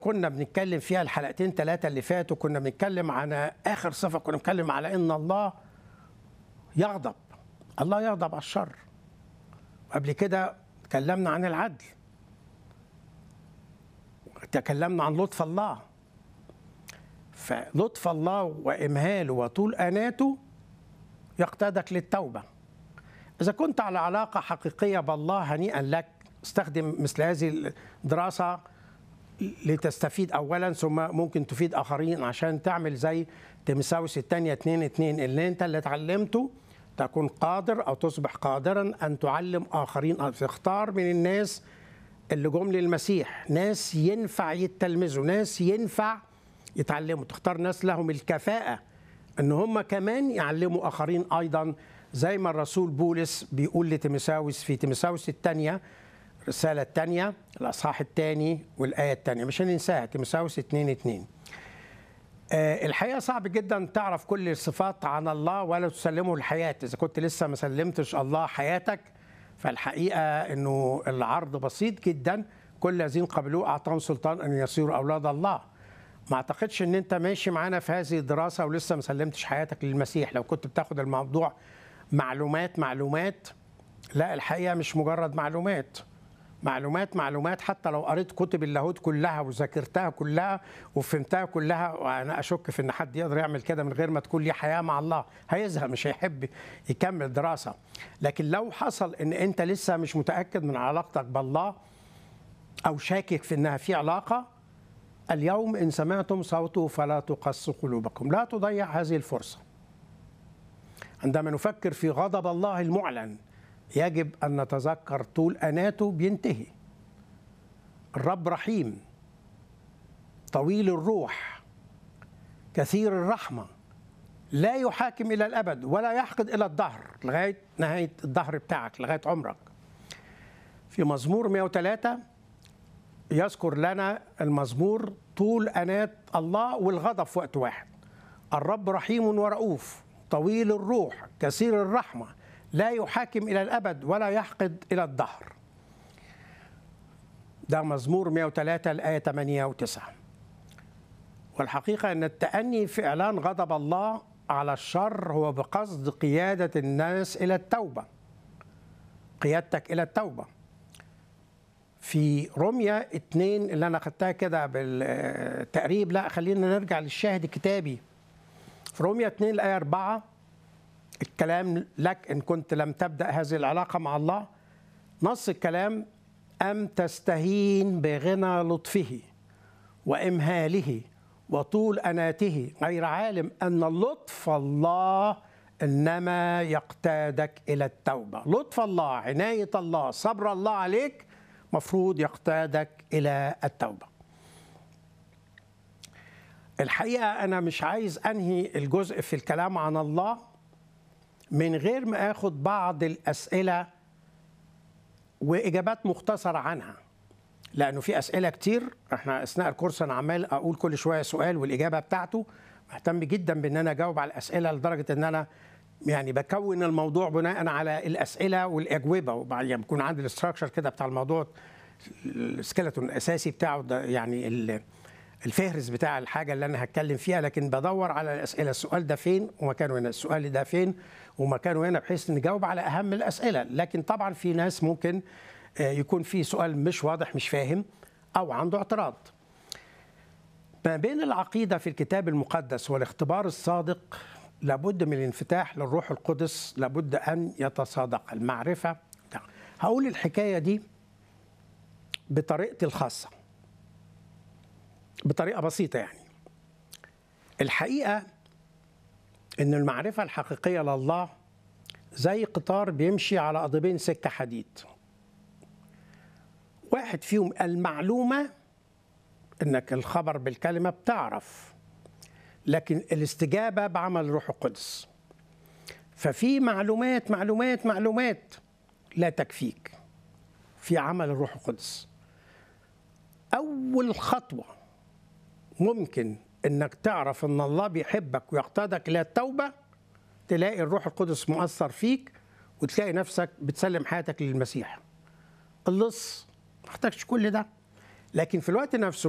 كنا بنتكلم فيها الحلقتين ثلاثة اللي فاتوا كنا بنتكلم عن آخر صفة كنا بنتكلم على إن الله يغضب الله يغضب على الشر وقبل كده تكلمنا عن العدل تكلمنا عن لطف الله فلطف الله وإمهاله وطول أناته يقتادك للتوبة إذا كنت على علاقة حقيقية بالله هنيئا لك استخدم مثل هذه الدراسة لتستفيد أولا ثم ممكن تفيد آخرين عشان تعمل زي تمساوس الثانية 2 2 اللي أنت اللي اتعلمته تكون قادر أو تصبح قادرا أن تعلم آخرين أو تختار من الناس اللي جم للمسيح ناس ينفع يتلمذوا ناس ينفع يتعلموا تختار ناس لهم الكفاءة ان هم كمان يعلموا اخرين ايضا زي ما الرسول بولس بيقول لتيموساوس في تيموساوس الثانيه الرساله الثانيه الاصحاح الثاني والايه الثانيه مش هننساها تيموساوس 2 2 آه الحقيقه صعب جدا تعرف كل الصفات عن الله ولا تسلمه الحياه اذا كنت لسه ما سلمتش الله حياتك فالحقيقه انه العرض بسيط جدا كل الذين قبلوه اعطاهم سلطان ان يصيروا اولاد الله ما اعتقدش ان انت ماشي معانا في هذه الدراسه ولسه ما سلمتش حياتك للمسيح لو كنت بتاخد الموضوع معلومات معلومات لا الحقيقه مش مجرد معلومات معلومات معلومات حتى لو قريت كتب اللاهوت كلها وذاكرتها كلها وفهمتها كلها وانا اشك في ان حد يقدر يعمل كده من غير ما تكون ليه حياه مع الله هيزهق مش هيحب يكمل دراسه لكن لو حصل ان انت لسه مش متاكد من علاقتك بالله او شاكك في انها في علاقه اليوم إن سمعتم صوته فلا تقصوا قلوبكم لا تضيع هذه الفرصة عندما نفكر في غضب الله المعلن يجب أن نتذكر طول أناته بينتهي الرب رحيم طويل الروح كثير الرحمة لا يحاكم إلى الأبد ولا يحقد إلى الدهر لغاية نهاية الدهر بتاعك لغاية عمرك في مزمور 103 يذكر لنا المزمور طول أنات الله والغضب في وقت واحد الرب رحيم ورؤوف طويل الروح كثير الرحمة لا يحاكم إلى الأبد ولا يحقد إلى الدهر ده مزمور 103 الآية 8 و 9 والحقيقة أن التأني في إعلان غضب الله على الشر هو بقصد قيادة الناس إلى التوبة قيادتك إلى التوبة في روميا اتنين اللي انا خدتها كده بالتقريب لا خلينا نرجع للشاهد الكتابي في روميا اتنين الايه اربعه الكلام لك ان كنت لم تبدا هذه العلاقه مع الله نص الكلام ام تستهين بغنى لطفه وامهاله وطول اناته غير عالم ان لطف الله انما يقتادك الى التوبه لطف الله عنايه الله صبر الله عليك مفروض يقتادك الى التوبه. الحقيقه انا مش عايز انهي الجزء في الكلام عن الله من غير ما اخد بعض الاسئله واجابات مختصره عنها. لانه في اسئله كتير احنا اثناء الكورس انا عمال اقول كل شويه سؤال والاجابه بتاعته مهتم جدا بان انا اجاوب على الاسئله لدرجه ان انا يعني بكون الموضوع بناء على الاسئله والاجوبه وبعدين بيكون عندي الاستراكشر كده بتاع الموضوع السكيلتون الاساسي بتاعه ده يعني الفهرس بتاع الحاجه اللي انا هتكلم فيها لكن بدور على الاسئله السؤال ده فين ومكانه هنا السؤال ده فين ومكانه هنا بحيث نجاوب على اهم الاسئله لكن طبعا في ناس ممكن يكون في سؤال مش واضح مش فاهم او عنده اعتراض ما بين العقيده في الكتاب المقدس والاختبار الصادق لابد من الانفتاح للروح القدس لابد ان يتصادق المعرفه هقول الحكايه دي بطريقتي الخاصه بطريقه بسيطه يعني الحقيقه ان المعرفه الحقيقيه لله زي قطار بيمشي على قضيبين سكه حديد واحد فيهم المعلومه انك الخبر بالكلمه بتعرف لكن الاستجابة بعمل الروح القدس ففي معلومات معلومات معلومات لا تكفيك في عمل الروح القدس أول خطوة ممكن إنك تعرف إن الله بيحبك ويقتادك إلى التوبة تلاقي الروح القدس مؤثر فيك وتلاقي نفسك بتسلم حياتك للمسيح اللص ما محتاجش كل ده لكن في الوقت نفسه